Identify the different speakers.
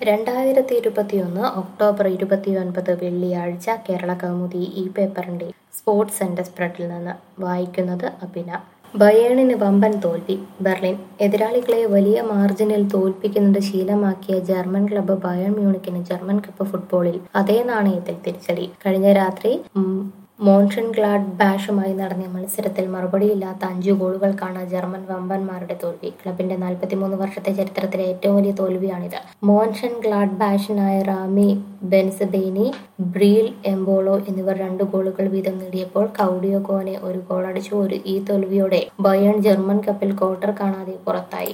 Speaker 1: രണ്ടായിരത്തി ഇരുപത്തിയൊന്ന് ഒക്ടോബർ ഇരുപത്തിയൊൻപത് വെള്ളിയാഴ്ച കേരള കൗമുദി ഈ പേപ്പറിന്റെ സ്പോർട്സ് സെന്റർ സ്പ്രെഡിൽ നിന്ന് വായിക്കുന്നത് അഭിന ബയേണിന് വമ്പൻ തോൽവി ബെർലിൻ എതിരാളികളെ വലിയ മാർജിനിൽ തോൽപ്പിക്കുന്നത് ശീലമാക്കിയ ജർമ്മൻ ക്ലബ്ബ് ബയൺ മ്യൂണിക്കിന് ജർമ്മൻ കപ്പ് ഫുട്ബോളിൽ അതേ നാണയത്തിൽ തിരിച്ചടി കഴിഞ്ഞ രാത്രി മോൺഷൻ ഗ്ലാഡ് ബാഷുമായി നടന്ന മത്സരത്തിൽ മറുപടിയില്ലാത്ത അഞ്ചു ഗോളുകൾക്കാണ് ജർമ്മൻ വമ്പന്മാരുടെ തോൽവി ക്ലബിന്റെ നാൽപ്പത്തിമൂന്ന് വർഷത്തെ ചരിത്രത്തിലെ ഏറ്റവും വലിയ തോൽവിയാണിത് മോൺഷൻ ഗ്ലാഡ് ബാഷിനായ റാമി ബെൻസബെയ്നി ബ്രീൽ എംബോളോ എന്നിവർ രണ്ട് ഗോളുകൾ വീതം നേടിയപ്പോൾ കൗഡിയോ കോനെ ഒരു ഗോളടിച്ചു ഒരു ഈ തോൽവിയോടെ ബയേൺ ജർമ്മൻ കപ്പിൽ ക്വാർട്ടർ കാണാതെ പുറത്തായി